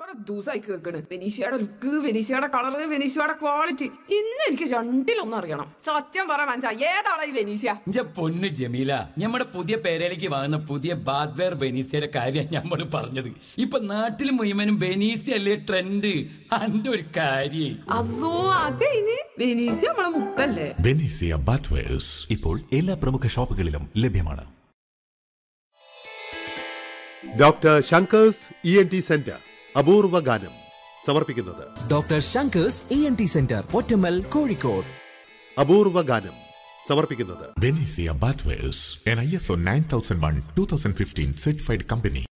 കൊറേ ദിവസമായി കേക്കണ് വെനീഷയുടെ ലുക്ക് വെനീഷയുടെ കളറ് വെനീഷയുടെ ക്വാളിറ്റി ഇന്ന് എനിക്ക് രണ്ടിലൊന്നും അറിയണം സത്യം പറ മനസ്സാ ഏതാളാ ഈ വെനീഷ്യ ഇന്റെ പൊന്ന് ജമീല നമ്മുടെ പുതിയ പേരയിലേക്ക് വാങ്ങുന്ന പുതിയ ബാദ്വെയർ ബെനീസിയുടെ കാര്യം നമ്മൾ പറഞ്ഞത് ഇപ്പൊ നാട്ടിൽ മുഴുവനും ബെനീസി അല്ലേ ട്രെൻഡ് അന്റെ ഒരു കാര്യേ അതോ അതെ ഇനി വെനീഷ്യ നമ്മളെ മുത്തല്ലേ ബെനീസിയ ബാത്വേഴ്സ് ഇപ്പോൾ എല്ലാ പ്രമുഖ ഷോപ്പുകളിലും ലഭ്യമാണ് doctor Shankar's E N T centre അപൂർവ ഗാനം സമർപ്പിക്കുന്നത് doctor Shankar's E N T centre Pottammal Kozhikode അപൂർവ ഗാനം സമർപ്പിക്കുന്നത് ബെനീസിയ bathwares an I S O nine thousand one two thousand fifteen certified company